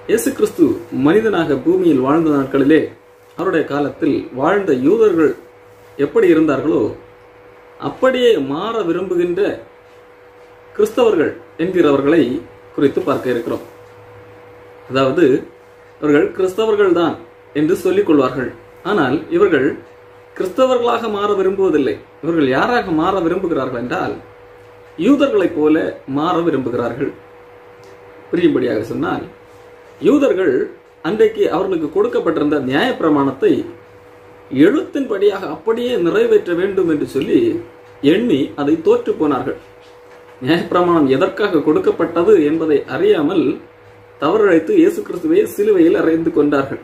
இயேசு கிறிஸ்து மனிதனாக பூமியில் வாழ்ந்த நாட்களிலே அவருடைய காலத்தில் வாழ்ந்த யூதர்கள் எப்படி இருந்தார்களோ அப்படியே மாற விரும்புகின்ற கிறிஸ்தவர்கள் என்கிறவர்களை குறித்து பார்க்க இருக்கிறோம் அதாவது இவர்கள் கிறிஸ்தவர்கள் தான் என்று சொல்லிக் கொள்வார்கள் ஆனால் இவர்கள் கிறிஸ்தவர்களாக மாற விரும்புவதில்லை இவர்கள் யாராக மாற விரும்புகிறார்கள் என்றால் யூதர்களைப் போல மாற விரும்புகிறார்கள் புரியும்படியாக சொன்னால் யூதர்கள் அன்றைக்கு அவர்களுக்கு கொடுக்கப்பட்டிருந்த நியாயப்பிரமாணத்தை எழுத்தின்படியாக அப்படியே நிறைவேற்ற வேண்டும் என்று சொல்லி எண்ணி அதை தோற்று போனார்கள் நியாயப்பிரமாணம் எதற்காக கொடுக்கப்பட்டது என்பதை அறியாமல் தவறிழைத்து இயேசு கிறிஸ்துவை சிலுவையில் அறைந்து கொண்டார்கள்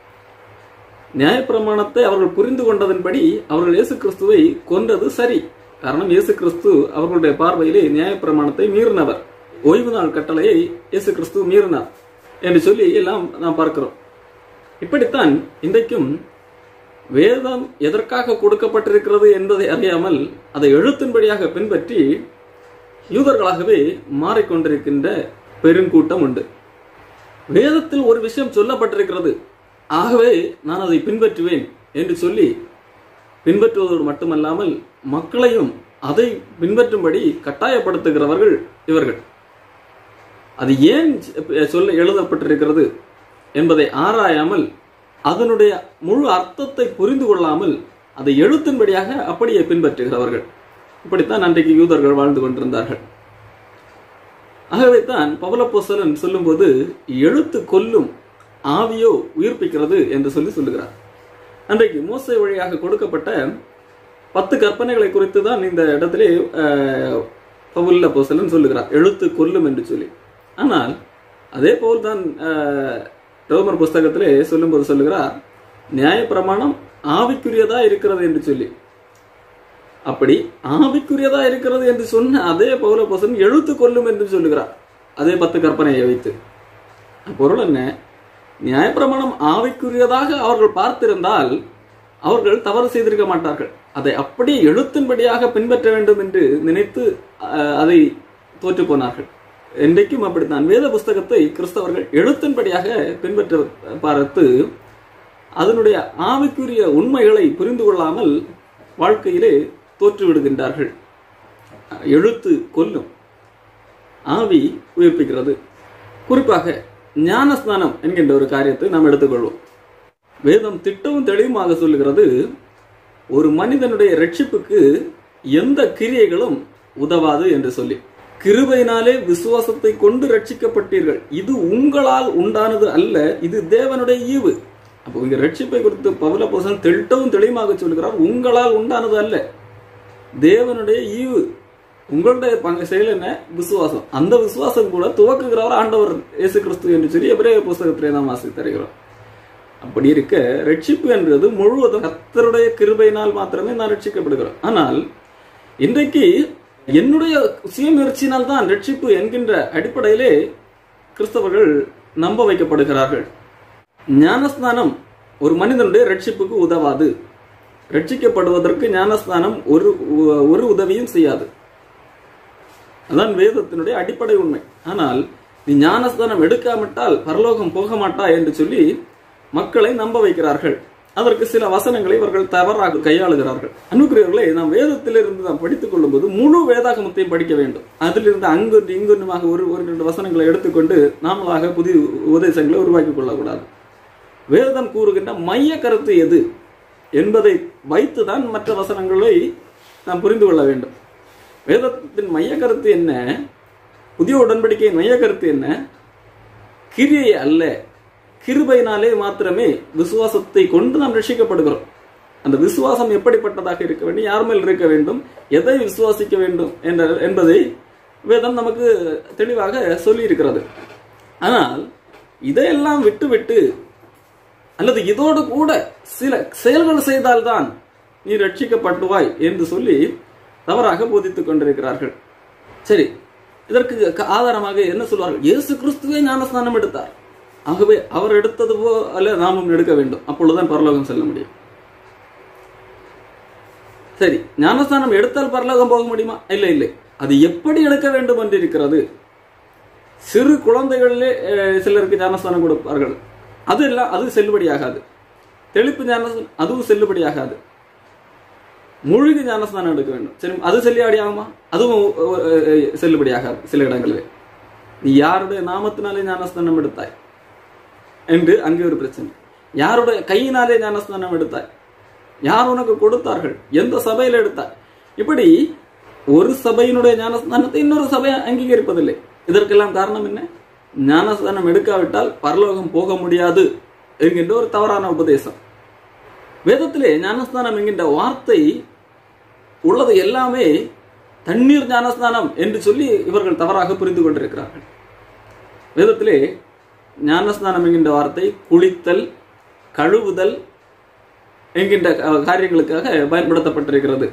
நியாயப்பிரமாணத்தை அவர்கள் புரிந்து கொண்டதன்படி அவர்கள் இயேசு கிறிஸ்துவை கொன்றது சரி காரணம் இயேசு கிறிஸ்து அவர்களுடைய பார்வையிலே நியாயப்பிரமாணத்தை மீறினவர் ஓய்வு நாள் கட்டளையை இயேசு கிறிஸ்து மீறினார் என்று சொல்லி எல்லாம் நாம் பார்க்கிறோம் இப்படித்தான் இன்றைக்கும் வேதம் எதற்காக கொடுக்கப்பட்டிருக்கிறது என்பதை அறியாமல் அதை எழுத்தின்படியாக பின்பற்றி யூதர்களாகவே மாறிக்கொண்டிருக்கின்ற பெருங்கூட்டம் உண்டு வேதத்தில் ஒரு விஷயம் சொல்லப்பட்டிருக்கிறது ஆகவே நான் அதை பின்பற்றுவேன் என்று சொல்லி பின்பற்றுவதோடு மட்டுமல்லாமல் மக்களையும் அதை பின்பற்றும்படி கட்டாயப்படுத்துகிறவர்கள் இவர்கள் அது ஏன் சொல்ல எழுதப்பட்டிருக்கிறது என்பதை ஆராயாமல் அதனுடைய முழு அர்த்தத்தை புரிந்து கொள்ளாமல் அதை எழுத்தின்படியாக அப்படியே பின்பற்றுகிறவர்கள் இப்படித்தான் அன்றைக்கு யூதர்கள் வாழ்ந்து கொண்டிருந்தார்கள் ஆகவே தான் பவலப்போசலன் சொல்லும்போது எழுத்து கொல்லும் ஆவியோ உயிர்ப்பிக்கிறது என்று சொல்லி சொல்லுகிறார் அன்றைக்கு மோசை வழியாக கொடுக்கப்பட்ட பத்து கற்பனைகளை குறித்து தான் இந்த இடத்திலே பவுல்ல போசலன் சொல்லுகிறார் எழுத்து கொல்லும் என்று சொல்லி ஆனால் அதே போல் தான் ரோமர் புஸ்தகத்திலே சொல்லும்போது சொல்லுகிறார் நியாயப்பிரமாணம் ஆவிக்குரியதா இருக்கிறது என்று சொல்லி அப்படி ஆவிக்குரியதா இருக்கிறது என்று சொன்ன அதே பௌல போசன் எழுத்து கொல்லும் என்று சொல்லுகிறார் அதே பத்து கற்பனையை வைத்து பொருள் என்ன நியாயப்பிரமாணம் ஆவிக்குரியதாக அவர்கள் பார்த்திருந்தால் அவர்கள் தவறு செய்திருக்க மாட்டார்கள் அதை அப்படியே எழுத்தின்படியாக பின்பற்ற வேண்டும் என்று நினைத்து அதை தோற்று போனார்கள் என்றைக்கும் அப்படித்தான் வேத புஸ்தகத்தை கிறிஸ்தவர்கள் எழுத்தின்படியாக பின்பற்ற பார்த்து அதனுடைய ஆவிக்குரிய உண்மைகளை புரிந்து கொள்ளாமல் வாழ்க்கையிலே தோற்று விடுகின்றார்கள் எழுத்து கொல்லும் ஆவி உயிர்ப்பிக்கிறது குறிப்பாக ஞானஸ்நானம் என்கின்ற ஒரு காரியத்தை நாம் எடுத்துக்கொள்வோம் வேதம் திட்டமும் தெளிவுமாக சொல்லுகிறது ஒரு மனிதனுடைய ரட்சிப்புக்கு எந்த கிரியைகளும் உதவாது என்று சொல்லி கிருபையினாலே விசுவாசத்தை கொண்டு ரட்சிக்கப்பட்டீர்கள் இது உங்களால் உண்டானது அல்ல இது தேவனுடைய ஈவு அப்போ இங்க ரட்சிப்பை குறித்து பவுல போசன் திட்டவும் தெளிவாக சொல்கிறார் உங்களால் உண்டானது அல்ல தேவனுடைய ஈவு உங்களுடைய பங்கு செயல் என்ன விசுவாசம் அந்த விசுவாசம் கூட துவக்குகிறவர் ஆண்டவர் இயேசு கிறிஸ்து என்று சொல்லி எபிரேய புஸ்தகத்திலே நாம் வாசித்து தருகிறோம் அப்படி இருக்க ரட்சிப்பு என்றது முழுவதும் கத்தருடைய கிருபையினால் மாத்திரமே நான் ரட்சிக்கப்படுகிறோம் ஆனால் இன்றைக்கு என்னுடைய சுயமுயற்சியினால் தான் ரட்சிப்பு என்கின்ற அடிப்படையிலே கிறிஸ்தவர்கள் நம்ப வைக்கப்படுகிறார்கள் ஞானஸ்நானம் ஒரு மனிதனுடைய ரட்சிப்புக்கு உதவாது ரட்சிக்கப்படுவதற்கு ஞானஸ்நானம் ஒரு ஒரு உதவியும் செய்யாது அதான் வேதத்தினுடைய அடிப்படை உண்மை ஆனால் நீ ஞானஸ்தானம் எடுக்காவிட்டால் பரலோகம் போக மாட்டா என்று சொல்லி மக்களை நம்ப வைக்கிறார்கள் அதற்கு சில வசனங்களை இவர்கள் தவறாக கையாளுகிறார்கள் அன்புக்குரியவர்களை நாம் வேதத்திலிருந்து நாம் படித்துக் கொள்ளும்போது முழு வேதாகமத்தையும் படிக்க வேண்டும் அதிலிருந்து அங்கொன்று இங்கொன்றுமாக ஒரு ஒரு ரெண்டு வசனங்களை எடுத்துக்கொண்டு நாமளாக புதிய உபதேசங்களை உருவாக்கி கொள்ளக்கூடாது வேதம் கூறுகின்ற மைய கருத்து எது என்பதை வைத்துதான் மற்ற வசனங்களை நாம் புரிந்து கொள்ள வேண்டும் வேதத்தின் மைய கருத்து என்ன புதிய உடன்படிக்கையின் மைய கருத்து என்ன கிரியை அல்ல கிருபையினாலே மாத்திரமே விசுவாசத்தை கொண்டு நாம் ரட்சிக்கப்படுகிறோம் அந்த விசுவாசம் எப்படிப்பட்டதாக இருக்க வேண்டும் யார் மேல் இருக்க வேண்டும் எதை விசுவாசிக்க வேண்டும் என்ற என்பதை வேதம் நமக்கு தெளிவாக சொல்லி இருக்கிறது ஆனால் இதையெல்லாம் விட்டுவிட்டு அல்லது இதோடு கூட சில செயல்கள் செய்தால்தான் நீ ரட்சிக்கப்பட்டுவாய் என்று சொல்லி தவறாக போதித்துக் கொண்டிருக்கிறார்கள் சரி இதற்கு ஆதாரமாக என்ன சொல்வார்கள் இயேசு கிறிஸ்துவே ஞானஸ்நானம் எடுத்தார் ஆகவே அவர் எடுத்தது போ அல்ல நாமும் எடுக்க வேண்டும் அப்பொழுதுதான் பரலோகம் செல்ல முடியும் சரி ஞானஸ்தானம் எடுத்தால் பரலோகம் போக முடியுமா இல்லை இல்லை அது எப்படி எடுக்க வேண்டும் என்று இருக்கிறது சிறு குழந்தைகளிலே அஹ், சிலருக்கு ஞானஸ்தானம் கொடுப்பார்கள் அது எல்லாம் அது செல்லுபடியாகாது தெளிப்பு ஞானஸ்தானம் அதுவும் செல்லுபடியாகாது முழுகி ஞானஸ்தானம் எடுக்க வேண்டும் சரி அது செல்லுபடி ஆகுமா அதுவும் அஹ், அஹ், செல்லுபடியாகாது சில இடங்களில் நீ யாருடைய நாமத்தினாலே ஞானஸ்தானம் எடுத்தாய் என்று அங்கே ஒரு பிரச்சனை யாருடைய கையினாலே ஞானஸ்தானம் எடுத்தாய் யார் உனக்கு கொடுத்தார்கள் எந்த சபையில் எடுத்தாய் இப்படி ஒரு சபையினுடைய ஞானஸ்தானத்தை இன்னொரு சபை அங்கீகரிப்பதில்லை இதற்கெல்லாம் காரணம் என்ன ஞானஸ்தானம் எடுக்காவிட்டால் பரலோகம் போக முடியாது என்கின்ற ஒரு தவறான உபதேசம் வேதத்திலே ஞானஸ்தானம் என்கின்ற வார்த்தை உள்ளது எல்லாமே தண்ணீர் ஞானஸ்தானம் என்று சொல்லி இவர்கள் தவறாக புரிந்து கொண்டிருக்கிறார்கள் வேதத்திலே ஞானஸ்நானம் என்கின்ற வார்த்தை குளித்தல் கழுவுதல் என்கின்ற அஹ், காரியங்களுக்காக பயன்படுத்தப்பட்டிருக்கிறது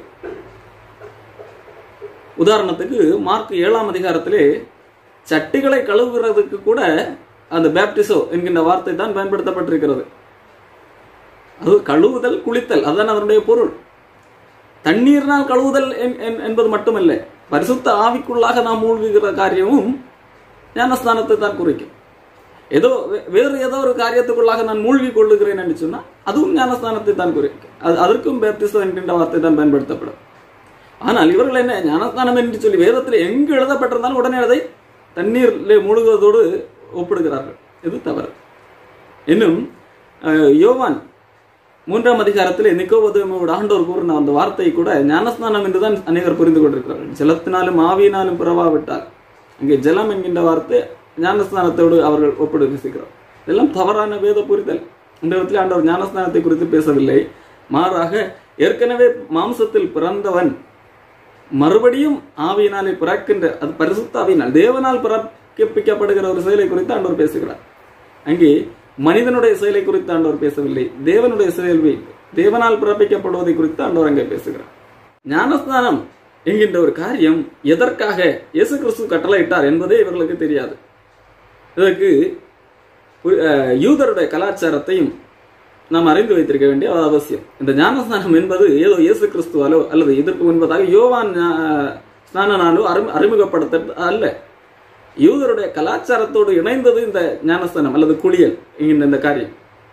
உதாரணத்துக்கு மார்க் ஏழாம் அதிகாரத்திலே சட்டிகளை கழுவுகிறதுக்கு கூட அந்த பேப்டிசோ என்கின்ற வார்த்தை தான் பயன்படுத்தப்பட்டிருக்கிறது அது கழுவுதல் குளித்தல் அதுதான் அதனுடைய பொருள் தண்ணீரினால் கழுவுதல் என்- என்- என்பது மட்டுமல்ல பரிசுத்த ஆவிக்குள்ளாக நாம் மூழ்குகிற காரியமும் ஞானஸ்தானத்தை தான் குறிக்கும் ஏதோ வே- வேறு ஏதோ ஒரு காரியத்துக்குள்ளாக நான் மூழ்கி கொள்ளுகிறேன் என்று சொன்னால் அதுவும் ஞானஸ்தானத்தை தான் குறிக்கும் அது அதற்கும் பேப்டிசம் என்கின்ற வார்த்தை தான் பயன்படுத்தப்படும் ஆனால் இவர்கள் என்ன ஞானஸ்தானம் என்று சொல்லி வேதத்தில் எங்கு எழுதப்பட்டிருந்தாலும் உடனே அதை தண்ணீரிலே மூழ்குவதோடு ஒப்பிடுகிறார்கள் இது தவறு இன்னும் அஹ், யோவான் மூன்றாம் அதிகாரத்தில் நிக்கோபதேமோட ஆண்டோர் கூறின அந்த வார்த்தை கூட ஞானஸ்நானம் என்றுதான் அநேகர் புரிந்து கொண்டிருக்கிறார்கள் ஜலத்தினாலும் ஆவியினாலும் பிறவாவிட்டால் அங்கே ஜலம் என்கின்ற வார்த்தை ஞானஸ்நானத்தோடு அவர்கள் ஒப்பிடு பேசுகிறார் இதெல்லாம் தவறான வேத புரிதல் இந்த இடத்துல ஆண்டவர் ஞானஸ்நானத்தை குறித்து பேசவில்லை மாறாக ஏற்கனவே மாம்சத்தில் பிறந்தவன் மறுபடியும் ஆவியினாலே பிறக்கின்ற அது பரிசுத்த ஆவியினால் தேவனால் பிறப்பிக்கப்படுகிற ஒரு செயலை குறித்து ஆண்டவர் பேசுகிறார் அங்கே மனிதனுடைய செயலை குறித்து ஆண்டவர் பேசவில்லை தேவனுடைய செயல்வை தேவனால் பிறப்பிக்கப்படுவதை குறித்து ஆண்டவர் அங்கே பேசுகிறார் ஞானஸ்தானம் என்கின்ற ஒரு காரியம் எதற்காக இயேசு கிறிஸ்து கட்டளையிட்டார் என்பதே இவர்களுக்கு தெரியாது இதற்கு ஒரு- அஹ், யூதருடைய கலாச்சாரத்தையும் நாம் அறிந்து வைத்திருக்க வேண்டிய அவசியம் இந்த ஞானஸ்நானம் என்பது ஏதோ இயேசு கிறிஸ்துவாலோ அல்லது இதற்கு முன்பதாக யோவான் ஞா- ஸ்நானனாலோ அறிமு அறிமுகப்படுத்த அல்ல யூதருடைய கலாச்சாரத்தோடு இணைந்தது இந்த ஞானஸ்தானம் அல்லது குளியல் என்கின்ற இந்த காரியம்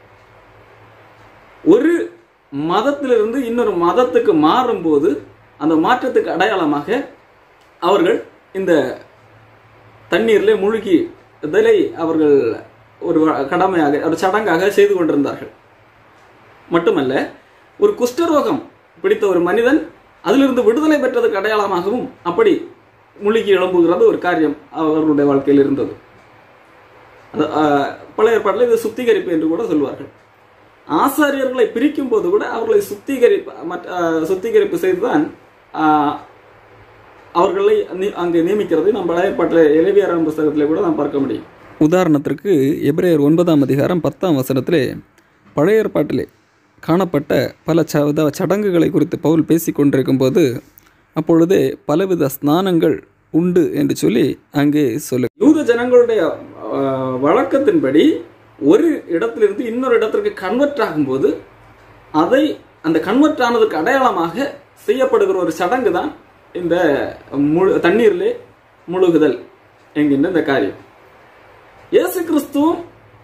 ஒரு மதத்திலிருந்து இன்னொரு மதத்துக்கு மாறும்போது அந்த மாற்றத்துக்கு அடையாளமாக அவர்கள் இந்த தண்ணீரிலே மூழ்கி இதனை அவர்கள் ஒரு வ- கடமையாக ஒரு சடங்காக செய்து கொண்டிருந்தார்கள் மட்டுமல்ல ஒரு குஷ்டரோகம் பிடித்த ஒரு மனிதன் அதிலிருந்து விடுதலை பெற்றதுக்கு அடையாளமாகவும் அப்படி முழுகி எழும்புகிறது ஒரு காரியம் அவர்களுடைய வாழ்க்கையில் இருந்தது அது, ஆஹ், பழைய ஏற்பாட்டில் இது சுத்திகரிப்பு என்று கூட சொல்வார்கள் ஆசாரியர்களை பிரிக்கும் போது கூட அவர்களை சுத்திகரிப்பு மற்ற ஆஹ், சுத்திகரிப்பு செய்துதான் ஆஹ், அவர்களை நி- அங்கே நியமிக்கிறதை நம்ம பழைய ஏற்பாட்டில் இளைவியாராம் புஸ்தகத்தில் கூட நாம் பார்க்க முடியும் உதாரணத்திற்கு எபிரேயர் ஒன்பதாம் அதிகாரம் பத்தாம் வசனத்திலே பழைய ஏற்பாட்டிலே காணப்பட்ட பல ச வித சடங்குகளை குறித்து பவுல் பேசிக் கொண்டிருக்கும்போது அப்பொழுதே பலவித ஸ்நானங்கள் உண்டு என்று சொல்லி அங்கே சொல்லு யூத ஜனங்களுடைய ஆஹ், வழக்கத்தின்படி ஒரு இடத்திலிருந்து இன்னொரு இடத்திற்கு கன்வெர்ட் ஆகும்போது அதை அந்த கன்வெர்ட் ஆனதுக்கு அடையாளமாக செய்யப்படுகிற ஒரு சடங்கு தான் இந்த முழு தண்ணீரிலே முழுகுதல் என்கின்ற இந்த காரியம் இயேசு கிறிஸ்துவும்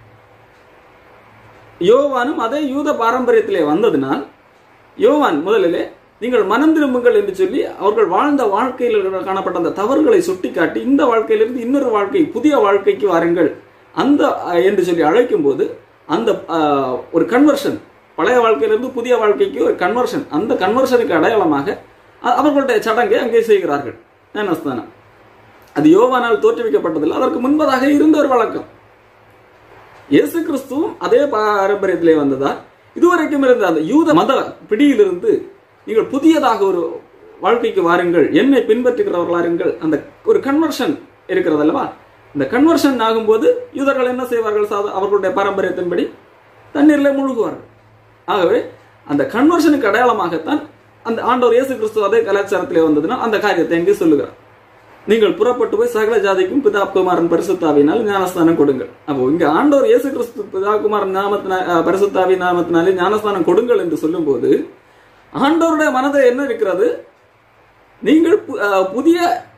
யோவானும் அதே யூத பாரம்பரியத்திலே வந்ததினால் யோவான் முதலிலே நீங்கள் மனம் திரும்புங்கள் என்று சொல்லி அவர்கள் வாழ்ந்த வாழ்க்கையில் காணப்பட்ட அந்த தவறுகளை சுட்டிக்காட்டி இந்த வாழ்க்கையிலிருந்து இன்னொரு வாழ்க்கை புதிய வாழ்க்கைக்கு வாருங்கள் அந்த அஹ், என்று சொல்லி அழைக்கும் போது அந்த அஹ், ஒரு கன்வர்ஷன் பழைய வாழ்க்கையிலிருந்து புதிய வாழ்க்கைக்கு ஒரு கன்வர்ஷன் அந்த கன்வர்ஷனுக்கு அடையாளமாக அ- அவர்களுடைய சடங்கை அங்கே செய்கிறார்கள் ஞானஸ்தானம் அது யோவானால் தோற்றுவிக்கப்பட்டதில்லை அதற்கு முன்பதாக இருந்த ஒரு வழக்கம் இயேசு கிறிஸ்துவும் அதே பாரம்பரியத்திலே வந்ததால் இதுவரைக்கும் இருந்த அந்த யூத மத பிடியிலிருந்து நீங்கள் புதியதாக ஒரு வாழ்க்கைக்கு வாருங்கள் என்னை பின்பற்றுகிறவர்களாருங்கள் அந்த ஒரு கன்வர்ஷன் இருக்கிறது அல்லவா இந்த கன்வர்ஷன் ஆகும்போது யூதர்கள் என்ன செய்வார்கள் சாதா அவர்களுடைய பாரம்பரியத்தின்படி தண்ணீரில் மூழ்குவார்கள் ஆகவே அந்த கன்வர்ஷனுக்கு அடையாளமாகத்தான் அந்த ஆண்டவர் இயேசு கிறிஸ்து அதே கலாச்சாரத்திலே வந்ததுனால் அந்த காரியத்தை இங்கே சொல்லுகிறார் நீங்கள் புறப்பட்டு போய் சகல ஜாதிக்கும் பிதா குமாரன் பரிசுத்தாவினால் ஞானஸ்தானம் கொடுங்கள் அப்போ இங்க ஆண்டவர் இயேசு கிறிஸ்து பிதா குமாரன் நாமத்தினா அஹ், பரிசுத்தாவி நாமத்தினாலே ஞானஸ்தானம் கொடுங்கள் என்று சொல்லும்போது ஆண்டவருடைய மனதை என்ன இருக்கிறது நீங்கள் பு- அஹ், புதிய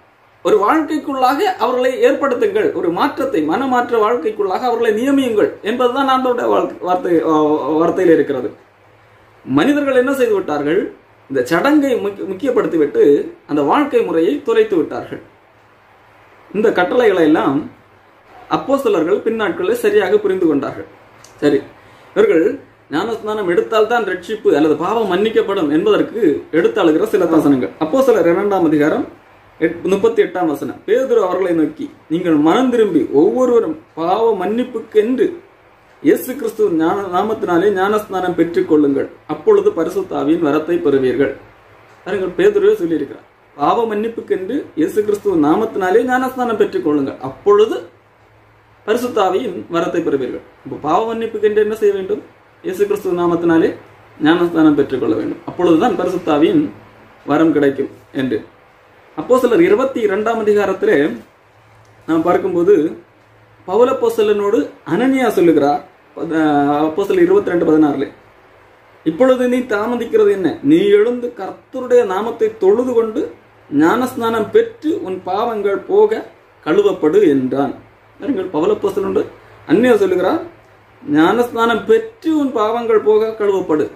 ஒரு வாழ்க்கைக்குள்ளாக அவர்களை ஏற்படுத்துங்கள் ஒரு மாற்றத்தை மனமாற்ற வாழ்க்கைக்குள்ளாக அவர்களை நியமியுங்கள் என்பதுதான் ஆண்டவருடைய வாழ்க்கை- வார்த்தை அஹ், வார்த்தையில் இருக்கிறது மனிதர்கள் என்ன செய்து விட்டார்கள் இந்த சடங்கை முக்கிய- முக்கியப்படுத்திவிட்டு அந்த வாழ்க்கை முறையை துரைத்து விட்டார்கள் இந்த கட்டளைகளை எல்லாம் அப்போஸ்தலர்கள் பின்னாட்களில் சரியாக புரிந்து கொண்டார்கள் சரி இவர்கள் ஞானஸ்நானம் எடுத்தால்தான் ரட்சிப்பு அல்லது பாவம் மன்னிக்கப்படும் என்பதற்கு எடுத்தாளுகிற சில வசனங்கள் அப்போ சிலர் இரண்டாம் அதிகாரம் எட்- முப்பத்தி எட்டாம் வசனம் பேதுரு அவர்களை நோக்கி நீங்கள் மனம் திரும்பி ஒவ்வொருவரும் பாவ மன்னிப்புக்கென்று இயேசு கிறிஸ்து ஞான நாமத்தினாலே ஞானஸ்நானம் பெற்றுக் கொள்ளுங்கள் அப்பொழுது பரிசுத்தாவியின் வரத்தை பெறுவீர்கள் பாருங்கள் பேதுருவே சொல்லியிருக்கிறார் பாவ மன்னிப்புக்கென்று இயேசு கிறிஸ்துவ நாமத்தினாலே ஞானஸ்நானம் பெற்றுக் கொள்ளுங்கள் அப்பொழுது பரிசுத்தாவியின் வரத்தை பெறுவீர்கள் இப்போ பாவ மன்னிப்புக்கென்று என்ன செய்ய வேண்டும் இயேசு கிறிஸ்துவ நாமத்தினாலே ஞானஸ்நானம் பெற்றுக்கொள்ள வேண்டும் அப்பொழுதுதான் பரிசுத்தாவியின் வரம் கிடைக்கும் என்று அப்போ சிலர் இருபத்தி இரண்டாம் அதிகாரத்திலே நாம் பார்க்கும்போது பவுலப்போஸ்தலனோடு அனனியா சொல்லுகிறார் அப்போ சிலர் இருபத்தி ரெண்டு பதினாறுல இப்பொழுது நீ தாமதிக்கிறது என்ன நீ எழுந்து கர்த்தருடைய நாமத்தை தொழுது கொண்டு ஞானஸ்நானம் பெற்று உன் பாவங்கள் போக கழுவப்படு என்றான் பாருங்கள் பவலப்போஸ்தலன் அந்நியா சொல்லுகிறார் ஞானஸ்நானம் பெற்று உன் பாவங்கள் போக கழுவப்படு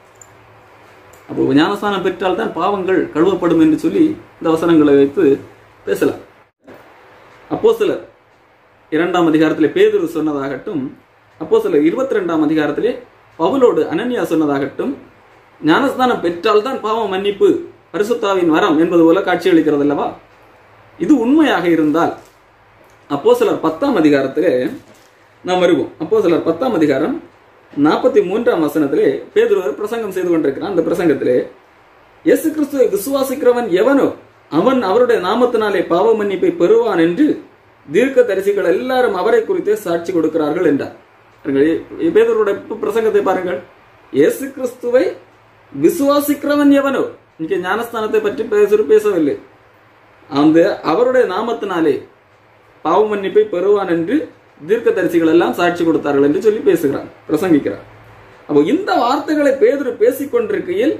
அப்போ ஞானஸ்நானம் பெற்றால் தான் பாவங்கள் கழுவப்படும் என்று சொல்லி இந்த வசனங்களை வைத்து பேசலாம் அப்போ சிலர் இரண்டாம் அதிகாரத்திலே பேதுரு சொன்னதாகட்டும் அப்போ சிலர் இருபத்தி ரெண்டாம் அதிகாரத்திலே பவுலோடு அனன்யா சொன்னதாகட்டும் ஞானஸ்தானம் பெற்றால்தான் பாவம் மன்னிப்பு பரிசுத்தாவின் வரம் என்பது போல காட்சியளிக்கிறது அல்லவா இது உண்மையாக இருந்தால் அப்போ சிலர் பத்தாம் அதிகாரத்திலே நாம் வருவோம் அப்போ சிலர் பத்தாம் அதிகாரம் நாற்பத்தி மூன்றாம் வசனத்திலே பேதுருவர் பிரசங்கம் செய்து கொண்டிருக்கிறான் அந்த பிரசங்கத்திலே இயேசு கிறிஸ்துவை விசுவாசிக்கிறவன் எவனோ அவன் அவருடைய நாமத்தினாலே பாவ மன்னிப்பை பெறுவான் என்று தீர்க்க தரிசிகள் எல்லாரும் அவரை குறித்தே சாட்சி கொடுக்கிறார்கள் என்றார் பாருங்கள், பேதுருடைய பிரசங்கத்தை பாருங்கள் இயேசு கிறிஸ்துவை விசுவாசிக்கிறவன் எவனோ இங்கே ஞானஸ்தானத்தை பற்றி பேசுற பேசவில்லை அந்த அவருடைய நாமத்தினாலே பாவ மன்னிப்பை பெறுவான் என்று தீர்க்கதரிசிகள் எல்லாம் சாட்சி கொடுத்தார்கள் என்று சொல்லி பேசுகிறார் பிரசங்கிக்கிறார் அப்போ இந்த வார்த்தைகளை பேதுரு பேசிக் கொண்டிருக்கையில்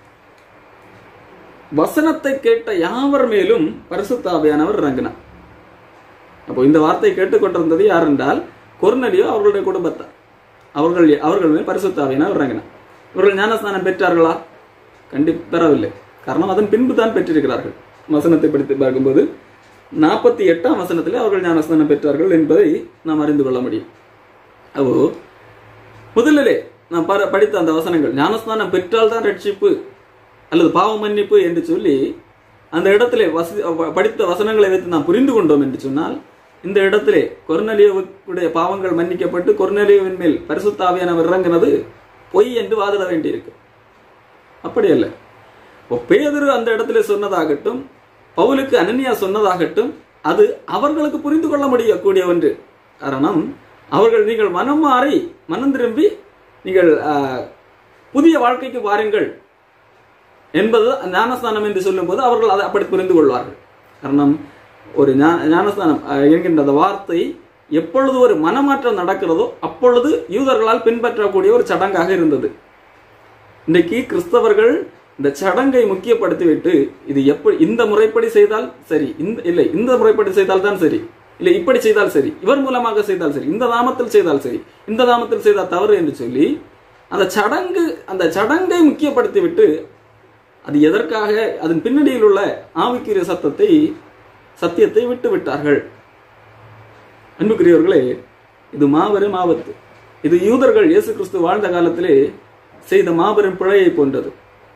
வசனத்தை கேட்ட யாவர் மேலும் பரிசுத்தாவியானவர் இறங்கினார் அப்போ இந்த வார்த்தையை கேட்டுக்கொண்டிருந்தது யார் என்றால் கொர்நலியோ அவர்களுடைய குடும்பத்தார் அவர்கள் அவர்கள் மேல் பரிசுத்தாவியானவர் இறங்கினார் இவர்கள் ஞானஸ்நானம் பெற்றார்களா கண்டி பெறவில்லை காரணம் அதன் பின்பு தான் பெற்றிருக்கிறார்கள் வசனத்தை படித்து பார்க்கும்போது நாற்பத்தி எட்டாம் வசனத்திலே அவர்கள் ஞானஸ்நானம் பெற்றார்கள் என்பதை நாம் அறிந்து கொள்ள முடியும் அப்போ முதலிலே நான் பர- படித்த அந்த வசனங்கள் ஞானஸ்நானம் பெற்றால் தான் ரட்சிப்பு அல்லது பாவ மன்னிப்பு என்று சொல்லி அந்த இடத்திலே வசதி படித்த வசனங்களை வைத்து நாம் புரிந்து கொண்டோம் என்று சொன்னால் இந்த இடத்திலே கொர்நலியோவுடைய பாவங்கள் மன்னிக்கப்பட்டு கொர்நலியோவின் மேல் பரிசுத்தாவியானவர் இறங்கினது பொய் என்று வாதிட வேண்டியிருக்கு அப்படி அல்ல இப்போ பேதுரு அந்த இடத்துல சொன்னதாகட்டும் பவுலுக்கு அனன்யா சொன்னதாகட்டும் அது அவர்களுக்கு புரிந்து கொள்ள முடியக்கூடிய ஒன்று காரணம் அவர்கள் நீங்கள் மனம் மாறி மனம் திரும்பி நீங்கள் ஆஹ், புதிய வாழ்க்கைக்கு வாருங்கள் என்பது ஞானஸ்தானம் என்று சொல்லும்போது அவர்கள் அதை அப்படி புரிந்து கொள்வார்கள் காரணம் ஒரு ஞா- ஞானஸ்தானம் அஹ், என்கின்ற அந்த வார்த்தை எப்பொழுது ஒரு மனமாற்றம் நடக்கிறதோ அப்பொழுது யூதர்களால் பின்பற்றக்கூடிய ஒரு சடங்காக இருந்தது இன்றைக்கு கிறிஸ்தவர்கள் இந்த சடங்கை முக்கியப்படுத்திவிட்டு இது எப்படி இந்த முறைப்படி செய்தால் சரி இந்த இல்லை இந்த முறைப்படி செய்தால் தான் சரி இல்லை இப்படி செய்தால் சரி இவர் மூலமாக செய்தால் சரி இந்த நாமத்தில் செய்தால் சரி இந்த நாமத்தில் செய்தால் தவறு என்று சொல்லி அந்த சடங்கு அந்த சடங்கை முக்கியப்படுத்திவிட்டு அது எதற்காக அதன் பின்னணியில் உள்ள ஆவிக்குரிய சத்தத்தை சத்தியத்தை விட்டு விட்டார்கள் அன்புக்குரியவர்களே இது மாபெரும் ஆபத்து இது யூதர்கள் இயேசு கிறிஸ்து வாழ்ந்த காலத்திலே செய்த மாபெரும் பிழையை போன்றது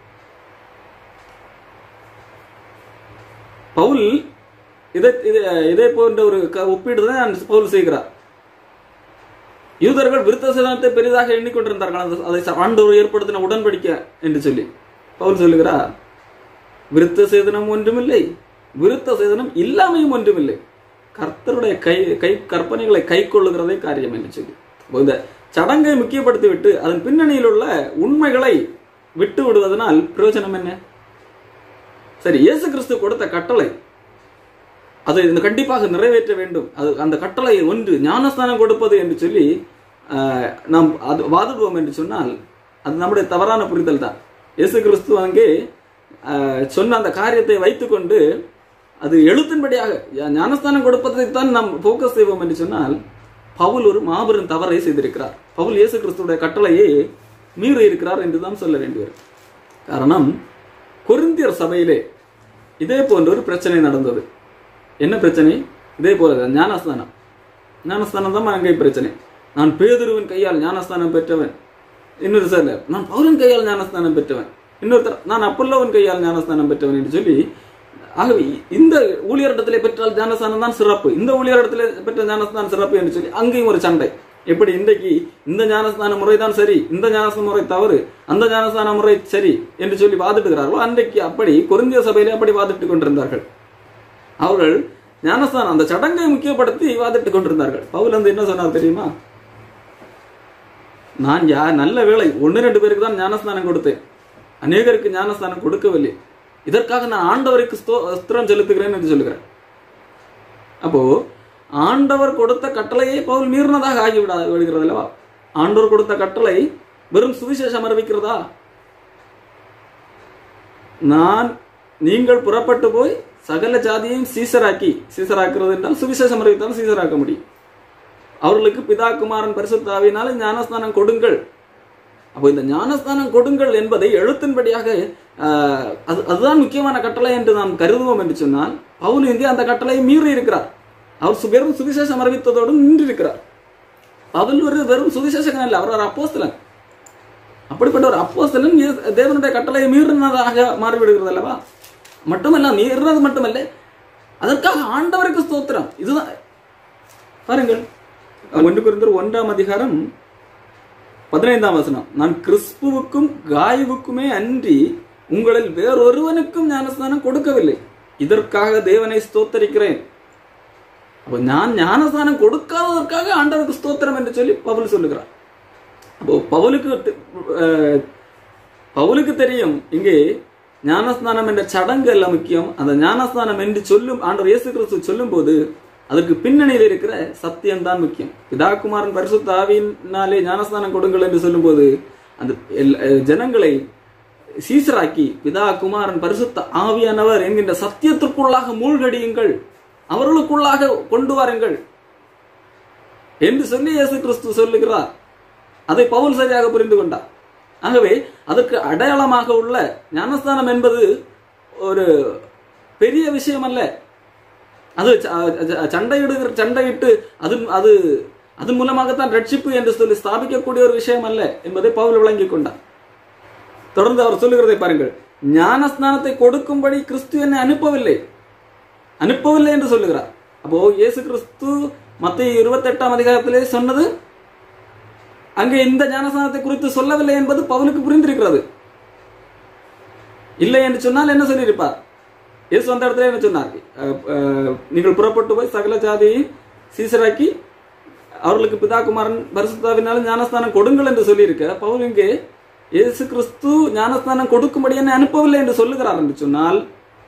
பவுல் இதை இதை இதே போன்ற ஒரு க- ஒப்பீடு தான் பவுல் செய்கிறார் யூதர்கள் விருத்த சேதனத்தை பெரிதாக எண்ணிக்கொண்டிருந்தார்கள் அந்த- அதை ஆண்டவர் ஏற்படுத்தின உடன்படிக்கை என்று சொல்லி பவுல் சொல்லுகிறார் விருத்த சேதனம் ஒன்றுமில்லை விருத்த சேதனம் இல்லாமையும் ஒன்றுமில்லை கர்த்தருடைய கை கை கற்பனைகளை கை கொள்ளுகிறதே காரியம் என்று சொல்லி அப்போ இந்த சடங்கை முக்கியப்படுத்தி விட்டு அதன் பின்னணியில் உள்ள உண்மைகளை விட்டு விடுவதனால் பிரயோஜனம் என்ன சரி இயேசு கிறிஸ்து கொடுத்த கட்டளை அதை இந்த கண்டிப்பாக நிறைவேற்ற வேண்டும் அது அந்த கட்டளை ஒன்று ஞானஸ்தானம் கொடுப்பது என்று சொல்லி ஆஹ், நாம் அது வாதிடுவோம் என்று சொன்னால் அது நம்முடைய தவறான புரிதல் தான் இயேசு கிறிஸ்து அங்கே ஆஹ், சொன்ன அந்த காரியத்தை வைத்துக்கொண்டு அது எழுத்தின்படியாக ஞா- ஞானஸ்தானம் கொடுப்பதைத்தான் நாம் போக்கஸ் செய்வோம் என்று சொன்னால் பவுல் ஒரு மாபெரும் தவறை செய்திருக்கிறார் பவுல் இயேசு கிறிஸ்துடைய கட்டளையை மீறி இருக்கிறார் என்றுதான் சொல்ல வேண்டியது காரணம் கொரிந்தியர் சபையிலே இதே போன்ற ஒரு பிரச்சனை நடந்தது என்ன பிரச்சனை இதே போல தான், ஞானஸ்தானம் ஞானஸ்தானம் தான் அங்கே பிரச்சனை நான் பேதுருவின் கையால் ஞானஸ்தானம் பெற்றவன் இன்னொரு சார் நான் பவுலின் கையால் ஞானஸ்தானம் பெற்றவன் இன்னொருத்தர் நான் அப்பல்லோவின் கையால் ஞானஸ்தானம் பெற்றவன் என்று சொல்லி ஆகவே இந்த ஊழியரிடத்திலே பெற்றால் ஞானஸ்தானம் தான் சிறப்பு இந்த ஊழியரிடத்திலே பெற்ற ஞானஸ்தானம் சிறப்பு என்று சொல்லி அங்கேயும் ஒரு சண்டை எப்படி இன்றைக்கு இந்த ஞானஸ்தான முறை தான் சரி இந்த ஞானஸ்தான முறை தவறு அந்த ஞானஸ்தான முறை சரி என்று சொல்லி வாதிட்டுகிறார்களோ அன்றைக்கு அப்படி கொரிந்திய சபையிலே அப்படி வாதிட்டுக் கொண்டிருந்தார்கள் அவர்கள் ஞானஸ்தானம் அந்த சடங்கை முக்கியப்படுத்தி வாதிட்டுக் கொண்டிருந்தார்கள் பவுல் வந்து என்ன சொன்னார் தெரியுமா நான் யா நல்ல வேளை ஒன்று ரெண்டு பேருக்கு தான் ஞானஸ்தானம் கொடுத்தேன் அநேகருக்கு ஞானஸ்தானம் கொடுக்கவில்லை இதற்காக நான் ஆண்டவருக்கு ஸ்தோ- ஸ்தோத்திரம் செலுத்துகிறேன் என்று சொல்லுகிறேன் அப்போ ஆண்டவர் கொடுத்த கட்டளையை பவுல் மீறினதாக ஆகிவிடா விடுகிறது அல்லவா ஆண்டவர் கொடுத்த கட்டளை வெறும் சுவிசேஷம் அறிவிக்கிறதா நான் நீங்கள் புறப்பட்டு போய் சகல ஜாதியையும் சீசராக்கி சீசராக்குறது என்றால் சுவிசேஷம் அறிவித்தால் சீசராக்க முடியும் அவர்களுக்கு பிதா குமாரன் பரிசுத்தாவினால ஞானஸ்தானம் கொடுங்கள் அப்போ இந்த ஞானஸ்தானம் கொடுங்கள் என்பதை எழுத்தின்படியாக ஆஹ், அது அதுதான் முக்கியமான கட்டளை என்று நாம் கருதுவோம் என்று சொன்னால் பவுல் இந்தியா அந்த கட்டளையை மீறி இருக்கிறார் அவர் சு- வெறும் சுவிசேஷம் அறிவித்ததோடு நின்றிருக்கிறார் பவுல் ஒரு வெறும் சுவிசேஷகன் அல்ல அவர் ஒரு அப்போஸ்தலன் அப்படிப்பட்ட ஒரு அப்போஸ்தலன் இயேசு- தேவனுடைய கட்டளையை மீறினதாக மாறிவிடுகிறது அல்லவா மட்டுமல்ல மீறினது மட்டுமல்ல அதற்காக ஆண்டவருக்கு ஸ்தோத்திரம் இதுதான் பாருங்கள் ஒன்று குருந்தர் ஒன்றாம் அதிகாரம் பதினைந்தாம் வசனம் நான் கிறிஸ்துவுக்கும் காயுவுக்குமே அன்றி உங்களில் வேறொருவனுக்கும் ஞானஸ்தானம் கொடுக்கவில்லை இதற்காக தேவனை ஸ்தோத்தரிக்கிறேன் அப்போ நான் ஞானஸ்தானம் கொடுக்காததற்காக ஆண்டவருக்கு ஸ்தோத்திரம் என்று சொல்லி பவுல் சொல்லுகிறார் அப்போ பவுலுக்கு தெ- அஹ், பவுலுக்கு தெரியும் இங்கே ஞானஸ்நானம் என்ற சடங்கு அல்ல முக்கியம் அந்த ஞானஸ்நானம் என்று சொல்லும் ஆண்டவர் இயேசு கிறிஸ்து சொல்லும்போது அதற்கு பின்னணியில் இருக்கிற சத்தியம் தான் முக்கியம் பிதாகுமாரன் பரிசுத்த ஆவியினாலே ஞானஸ்நானம் கொடுங்கள் என்று சொல்லும்போது அந்த எல்- அஹ், ஜனங்களை சீசராக்கி பிதா குமாரன் பரிசுத்த ஆவியானவர் என்கின்ற சத்தியத்திற்குள்ளாக மூழ்கடியுங்கள் அவர்களுக்குள்ளாக கொண்டு வாருங்கள் என்று சொல்லி இயேசு கிறிஸ்து சொல்லுகிறார் அதை பவுல் சரியாக புரிந்து கொண்டார் ஆகவே அதற்கு அடையாளமாக உள்ள ஞானஸ்தானம் என்பது ஒரு பெரிய விஷயம் அல்ல அது ச- ச- சண்டையிடுகிற சண்டையிட்டு அது அது அது மூலமாகத்தான் ரட்சிப்பு என்று சொல்லி ஸ்தாபிக்கக்கூடிய ஒரு விஷயம் அல்ல என்பதை பவுல் விளங்கிக் கொண்டார் தொடர்ந்து அவர் சொல்லுகிறதை பாருங்கள் ஞானஸ்நானத்தை கொடுக்கும்படி கிறிஸ்து என்னை அனுப்பவில்லை அனுப்பவில்லை என்று சொல்லுகிறார் அப்போ இயேசு கிறிஸ்து மத்திய இருபத்தெட்டாம் அதிகாரத்திலே சொன்னது அங்கே இந்த ஞானஸ்நானத்தை குறித்து சொல்லவில்லை என்பது பவுலுக்கு புரிந்திருக்கிறது இல்லை என்று சொன்னால் என்ன சொல்லியிருப்பார் இயேசு அந்த இடத்துல என்ன சொன்னார் அஹ், அஹ், நீங்கள் புறப்பட்டு போய் சகல ஜாதியை சீசராக்கி அவர்களுக்கு பிதாகுமாரன் பரிசுத்தாவினாலும் ஞானஸ்தானம் கொடுங்கள் என்று சொல்லியிருக்க பவுல் இங்கே இயேசு கிறிஸ்து ஞானஸ்தானம் கொடுக்கும்படி என்னை அனுப்பவில்லை என்று சொல்லுகிறார் என்று சொன்னால்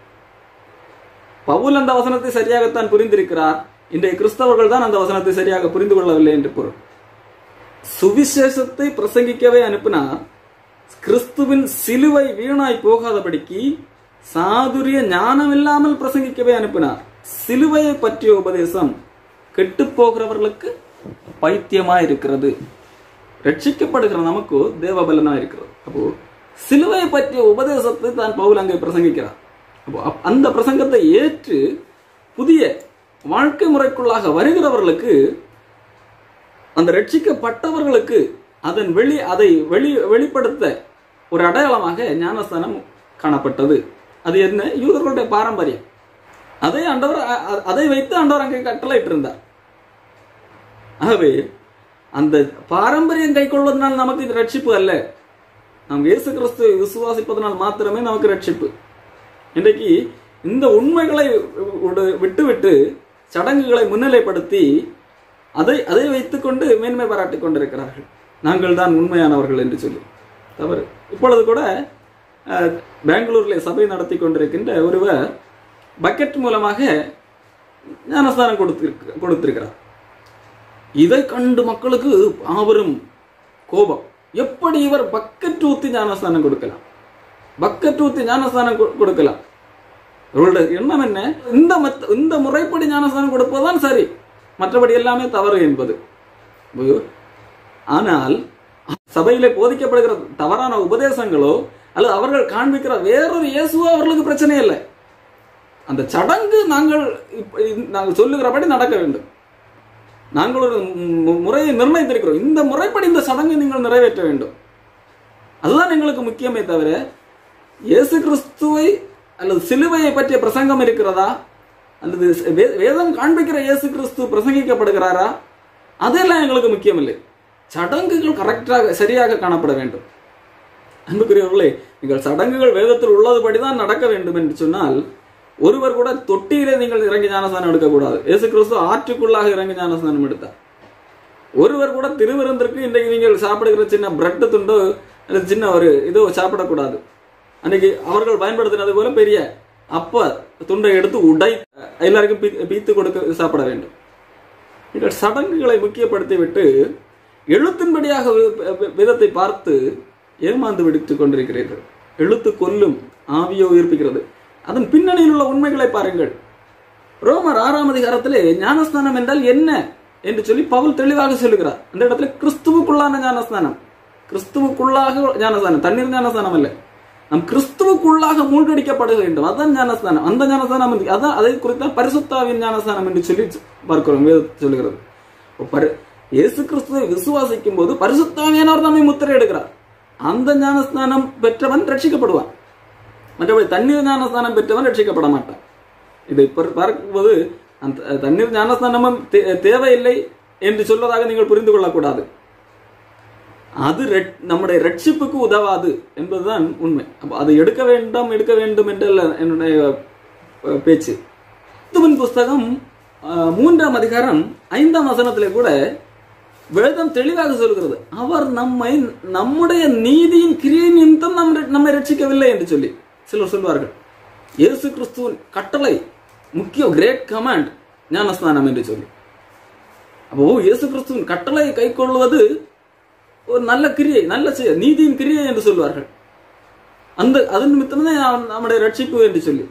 பவுல் அந்த வசனத்தை சரியாகத்தான் புரிந்திருக்கிறார் இன்றைய கிறிஸ்தவர்கள் தான் அந்த வசனத்தை சரியாக புரிந்து கொள்ளவில்லை என்று பொருள் சுவிசேஷத்தை பிரசங்கிக்கவே அனுப்பினார் கிறிஸ்துவின் சிலுவை வீணாய் போகாதபடிக்கு சாதுரிய ஞானம் இல்லாமல் பிரசங்கிக்கவே அனுப்பினார் சிலுவையை பற்றிய உபதேசம் கெட்டு போகிறவர்களுக்கு பைத்தியமா இருக்கிறது ரட்சிக்கப்படுகிற நமக்கு தேவபலனா இருக்கிறது அப்போ சிலுவையை பற்றிய உபதேசத்தை தான் பவுல் அங்கே பிரசங்கிக்கிறார் அப்போ அப்- அந்த பிரசங்கத்தை ஏற்று புதிய வாழ்க்கை முறைக்குள்ளாக வருகிறவர்களுக்கு அந்த ரட்சிக்கப்பட்டவர்களுக்கு அதன் வெளி அதை வெளி வெளிப்படுத்த ஒரு அடையாளமாக ஞானஸ்தானம் காணப்பட்டது அது என்ன யூதர்களுடைய பாரம்பரியம் அதை ஆண்டவர் அ- அ- அதை வைத்து ஆண்டவர் அங்கே கட்டளையிட்டு இருந்தார் ஆகவே அந்த பாரம்பரியம் கைக்கொள்வதனால் நமக்கு இது ரட்சிப்பு அல்ல நாம் இயேசு கிறிஸ்துவை விசுவாசிப்பதனால் மாத்திரமே நமக்கு ரட்சிப்பு இன்றைக்கு இந்த உண்மைகளை விடு- விட்டுவிட்டு சடங்குகளை முன்னிலைப்படுத்தி அதை அதை வைத்துக்கொண்டு மேன்மை பாராட்டிக் கொண்டிருக்கிறார்கள் நாங்கள் தான் உண்மையானவர்கள் என்று சொல்லி தவறு இப்பொழுது கூட அஹ், பெங்களூரில் சபை நடத்தி கொண்டிருக்கின்ற ஒருவர் பக்கெட் மூலமாக ஞானஸ்தானம் கொடுத்திருக்க கொடுத்திருக்கிறார் இதை கண்டு மக்களுக்கு மாபெரும் கோபம் எப்படி இவர் பக்கெட் ஊத்தி ஞானஸ்தானம் கொடுக்கலாம் பக்கெட் ஊத்தி ஞானஸ்தானம் கொ- கொடுக்கலாம் இவர்களுடைய எண்ணம் என்ன இந்த மத்த- இந்த முறைப்படி ஞானஸ்தானம் கொடுப்பதுதான் சரி மற்றபடி எல்லாமே தவறு என்பது புரியுதோ? ஆனால் சபையிலே போதிக்கப்படுகிற தவறான உபதேசங்களோ அல்லது அவர்கள் காண்பிக்கிற வேறொரு இயேசுவோ அவர்களுக்கு பிரச்சனை இல்லை அந்த சடங்கு நாங்கள் இப்ப- இந்த- நாங்கள் சொல்லுகிறபடி நடக்க வேண்டும் நாங்கள் ஒரு மு- முறையை நிர்ணயித்திருக்கிறோம் இந்த முறைப்படி இந்த சடங்கை நீங்கள் நிறைவேற்ற வேண்டும் அதுதான் எங்களுக்கு முக்கியமே தவிர இயேசு கிறிஸ்துவை அல்லது சிலுவையை பற்றிய பிரசங்கம் இருக்கிறதா அல்லது வே- வேதம் காண்பிக்கிற இயேசு கிறிஸ்து பிரசங்கிக்கப்படுகிறாரா அதெல்லாம் எங்களுக்கு முக்கியமில்லை சடங்குகள் கரெக்டாக சரியாக காணப்பட வேண்டும் அன்புக்குரியவர்களே நீங்கள் சடங்குகள் வேதத்தில் உள்ளதுபடிதான் நடக்க வேண்டும் என்று சொன்னால் ஒருவர் கூட தொட்டியிலே நீங்கள் இறங்கி ஞானஸ்தானம் எடுக்கக்கூடாது இயேசு கிறிஸ்து ஆற்றுக்குள்ளாக இறங்கி ஞானஸ்தானம் எடுத்தார் ஒருவர் கூட திருவிருந்திற்கு இன்றைக்கு நீங்கள் சாப்பிடுகிற சின்ன பிரெட் துண்டோ அல்லது சின்ன ஒரு இதோ சாப்பிடக்கூடாது அன்னைக்கு அவர்கள் பயன்படுத்தினது போல பெரிய அப்ப துண்டை எடுத்து உடை எல்லாருக்கும் பீ- பீத்து கொடுக்க சாப்பிட வேண்டும் நீங்கள் சடங்குகளை முக்கியப்படுத்தி விட்டு எழுத்தின்படியாக வி- வி- விதத்தை பார்த்து ஏமாந்து விடுத்துக் கொண்டிருக்கிறீர்கள் எழுத்து கொல்லும் ஆவியோ உயிர்ப்பிக்கிறது அதன் பின்னணியில் உள்ள உண்மைகளை பாருங்கள் ரோமர் ஆறாம் அதிகாரத்திலே ஞானஸ்தானம் என்றால் என்ன என்று சொல்லி பவுல் தெளிவாக சொல்லுகிறார் அந்த இடத்துல கிறிஸ்துவுக்குள்ளான ஞானஸ்தானம் கிறிஸ்துவுக்குள்ளாக ஞானஸ்தானம் தண்ணீர் ஞானஸ்தானம் அல்ல நம் கிறிஸ்துவுக்குள்ளாக மூழ்கடிக்கப்பட வேண்டும் அதான் ஞானஸ்தானம் அந்த ஞானஸ்தானம் வந்து- அதான் அதை குறித்தான் பரிசுத்தாவின் ஞானஸ்தானம் என்று சொல்லி பார்க்கிறோம் வேதம் சொல்லுகிறது இப்போ பரி- இயேசு கிறிஸ்துவை விசுவாசிக்கும் போது பரிசுத்தாவியானவர் நம்மை முத்திரை எடுக்கிறார் அந்த ஞானஸ்தானம் பெற்றவன் ரட்சிக்கப்படுவான் மற்றபடி தண்ணீர் ஞானஸ்தானம் பெற்றவன் ரட்சிக்கப்பட மாட்டான் இதை பர்- பார்க்கும்போது அந்த தண்ணீர் ஞானஸ்தானமும் தே- தேவையில்லை என்று சொல்வதாக நீங்கள் புரிந்து கொள்ளக்கூடாது அது ரெட்- நம்முடைய ரட்சிப்புக்கு உதவாது என்பதுதான் உண்மை அப்ப அதை எடுக்க வேண்டாம் எடுக்க வேண்டும் என்றல்ல என்னுடைய அஹ், பேச்சு கிறிஸ்துவின் புஸ்தகம் அஹ், மூன்றாம் அதிகாரம் ஐந்தாம் வசனத்திலே கூட வேதம் தெளிவாக சொல்கிறது அவர் நம்மை நம்முடைய நீதியின் கிரியை நிமித்தம் நம் நம்மை ரட்சிக்கவில்லை என்று சொல்லி சிலர் சொல்வார்கள் இயேசு கிறிஸ்துவின் கட்டளை முக்கிய கிரேட் கமாண்ட் ஞானஸ்நானம் என்று சொல்லி அப்போ இயேசு கிறிஸ்துவின் கட்டளையை கைக்கொள்வது ஒரு நல்ல கிரியை நல்ல செயல் நீதியின் கிரியை என்று சொல்வார்கள் அந்த அதன் நிமித்தமே நம்முடைய ரட்சிப்பு என்று சொல்லி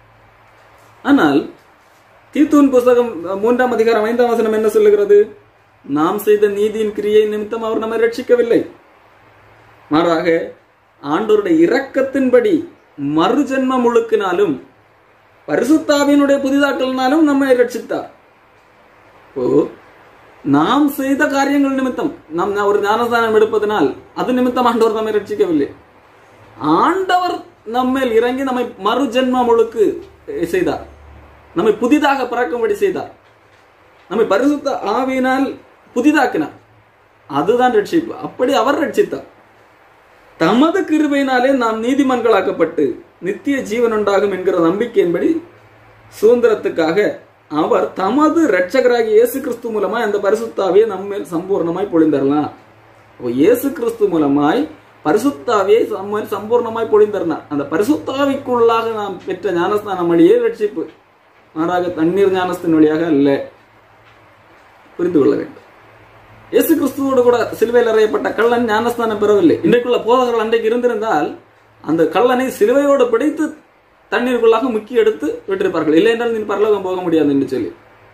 ஆனால் தீத்துவின் புஸ்தகம் மூன்றாம் அதிகாரம் ஐந்தாம் வசனம் என்ன சொல்லுகிறது நாம் செய்த நீதியின் கிரியை நிமித்தம் அவர் நம்மை ரட்சிக்கவில்லை மாறாக ஆண்டோருடைய இரக்கத்தின்படி மறுஜென்ம முழுக்கினாலும் பரிசுத்தாவினுடைய புதிதாக்கலினாலும் நம்மை ரட்சித்தார் ஓ நாம் செய்த காரியங்கள் நிமித்தம் நாம் ஒரு ஞானஸ்தானம் எடுப்பதனால் அது நிமித்தம் ஆண்டவர் நம்மை ரட்சிக்கவில்லை ஆண்டவர் நம்மேல் இறங்கி நம்மை மறுஜென்ம முழுக்கு செய்தார் நம்மை புதிதாக பிறக்கும்படி செய்தார் நம்மை பரிசுத்த ஆவியினால் புதிதாக்கினார் அதுதான் ரட்சிப்பு அப்படி அவர் ரட்சித்தார் தமது கிருபையினாலே நாம் நீதிமன்களாக்கப்பட்டு நித்திய ஜீவன் உண்டாகும் என்கிற நம்பிக்கையின்படி சுதந்திரத்துக்காக அவர் தமது இரட்சகராகிய இயேசு கிறிஸ்து மூலமாய் அந்த பரிசுத்தாவியை நம்மேல் சம்பூர்ணமாய் பொழிந்தரலாம் அப்போ இயேசு கிறிஸ்து மூலமாய் பரிசுத்தாவியை நம்மேல் சம்பூர்ணமாய் பொழிந்தரனார் அந்த பரிசுத்தாவிக்குள்ளாக நாம் பெற்ற ஞானஸ்தானம் வழியே ரட்சிப்பு மாறாக தண்ணீர் ஞானஸ்தின் வழியாக அல்ல புரிந்து கொள்ள வேண்டும் இயேசு கிறிஸ்துவோடு கூட சிலுவையில் அறையப்பட்ட கள்ளன் ஞானஸ்தானம் பெறவில்லை இன்றைக்குள்ள போதகர்கள் அன்றைக்கு இருந்திருந்தால் அந்த கள்ளனை சிலுவையோடு பிடித்து தண்ணீருக்குள்ளாக முக்கி எடுத்து விட்டிருப்பார்கள் இல்லை என்றால் நீ பரலோகம் போக முடியாது என்று சொல்லி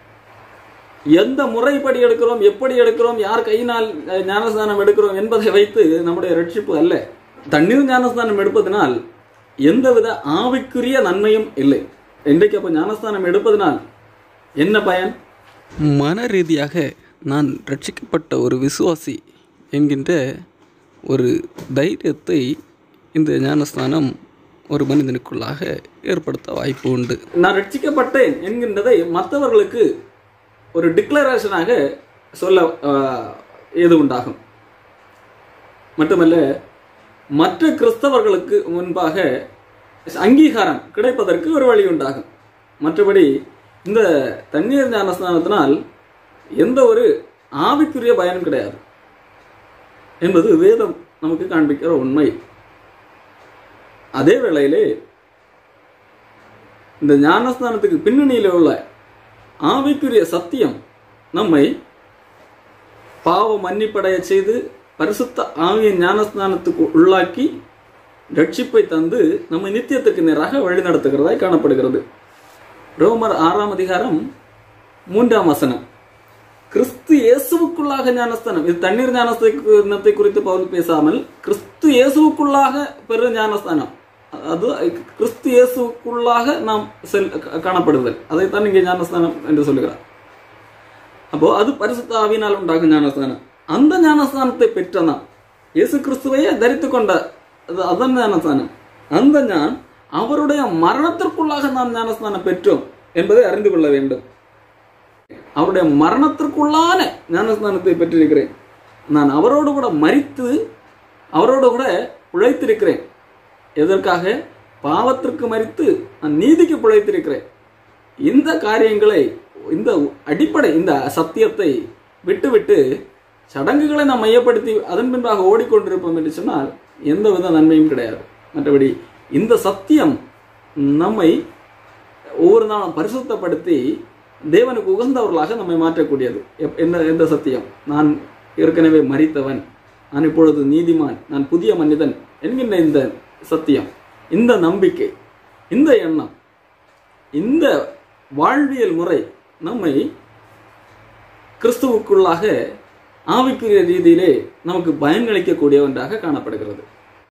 எந்த முறைப்படி எடுக்கிறோம் எப்படி எடுக்கிறோம் யார் கையினால் அஹ், ஞானஸ்தானம் எடுக்கிறோம் என்பதை வைத்து நம்முடைய ரட்சிப்பு அல்ல தண்ணீர் ஞானஸ்தானம் எடுப்பதனால் எந்தவித ஆவிக்குரிய நன்மையும் இல்லை இன்றைக்கு அப்போ ஞானஸ்தானம் எடுப்பதனால் என்ன பயன் மன ரீதியாக நான் ரட்சிக்கப்பட்ட ஒரு விசுவாசி என்கின்ற ஒரு தைரியத்தை இந்த ஞானஸ்நானம் ஒரு மனிதனுக்குள்ளாக ஏற்படுத்த வாய்ப்பு உண்டு நான் ரட்சிக்கப்பட்டேன் என்கின்றதை மற்றவர்களுக்கு ஒரு டிக்ளரேஷனாக சொல்ல ஆஹ், ஏது உண்டாகும் மட்டுமல்ல மற்ற கிறிஸ்தவர்களுக்கு முன்பாக அங்கீகாரம் கிடைப்பதற்கு ஒரு வழி உண்டாகும் மற்றபடி இந்த தண்ணீர் ஞானஸ்தானத்தினால் எந்த ஒரு ஆவிக்குரிய பயனும் கிடையாது என்பது வேதம் நமக்கு காண்பிக்கிற உண்மை அதே வேளையிலே இந்த ஞானஸ்தானத்துக்கு பின்னணியில் உள்ள ஆவிக்குரிய சத்தியம் நம்மை பாவ மன்னிப்படைய செய்து பரிசுத்த ஆவியின் ஞானஸ்தானத்துக்கு உள்ளாக்கி ரட்சிப்பை தந்து நம்மை நித்தியத்துக்கு நேராக வழிநடத்துகிறதாய் காணப்படுகிறது ரோமர் ஆறாம் அதிகாரம் மூன்றாம் வசனம் கிறிஸ்து இயேசுவுக்குள்ளாக ஞானஸ்தானம் இது தண்ணீர் ஞானஸ்தானத்தை குறித்து பவுல் பேசாமல் கிறிஸ்து இயேசுவுக்குள்ளாக பெரு ஞானஸ்தானம் அது கிறிஸ்து இயேசுக்குள்ளாக நாம் செல் காணப்படுதல் அதைத்தான் இங்கே ஞானஸ்தானம் என்று சொல்லுகிறார் அப்போ அது பரிசுத்த ஆவியினால் உண்டாகும் ஞானஸ்தானம் அந்த ஞானஸ்தானத்தை பெற்ற நாம் இயேசு கிறிஸ்துவையே தரித்து கொண்ட அது அதன் ஞானஸ்தானம் அந்த ஞான் அவருடைய மரணத்திற்குள்ளாக நாம் ஞானஸ்தானம் பெற்றோம் என்பதை அறிந்து கொள்ள வேண்டும் அவருடைய மரணத்திற்குள்ளான ஞானஸ்தானத்தை பெற்றிருக்கிறேன் நான் அவரோடு கூட மறித்து அவரோடு கூட உழைத்திருக்கிறேன் எதற்காக பாவத்திற்கு மறித்து நான் நீதிக்கு பிழைத்திருக்கிறேன் இந்த காரியங்களை இந்த அடிப்படை இந்த சத்தியத்தை விட்டுவிட்டு சடங்குகளை நாம் மையப்படுத்தி அதன் பின்பாக ஓடிக்கொண்டிருப்போம் என்று சொன்னால் எந்த வித நன்மையும் கிடையாது மற்றபடி இந்த சத்தியம் நம்மை ஒவ்வொரு நாளும் பரிசுத்தப்படுத்தி தேவனுக்கு உகந்தவர்களாக நம்மை மாற்றக்கூடியது எப்- என்ன எந்த சத்தியம் நான் ஏற்கனவே மறித்தவன் நான் இப்பொழுது நீதிமான் நான் புதிய மனிதன் என்கின்ற இந்த சத்தியம் இந்த நம்பிக்கை இந்த எண்ணம் இந்த வாழ்வியல் முறை நம்மை கிறிஸ்துவுக்குள்ளாக ஆவிக்குரிய ரீதியிலே நமக்கு பயனளிக்கக்கூடிய ஒன்றாக காணப்படுகிறது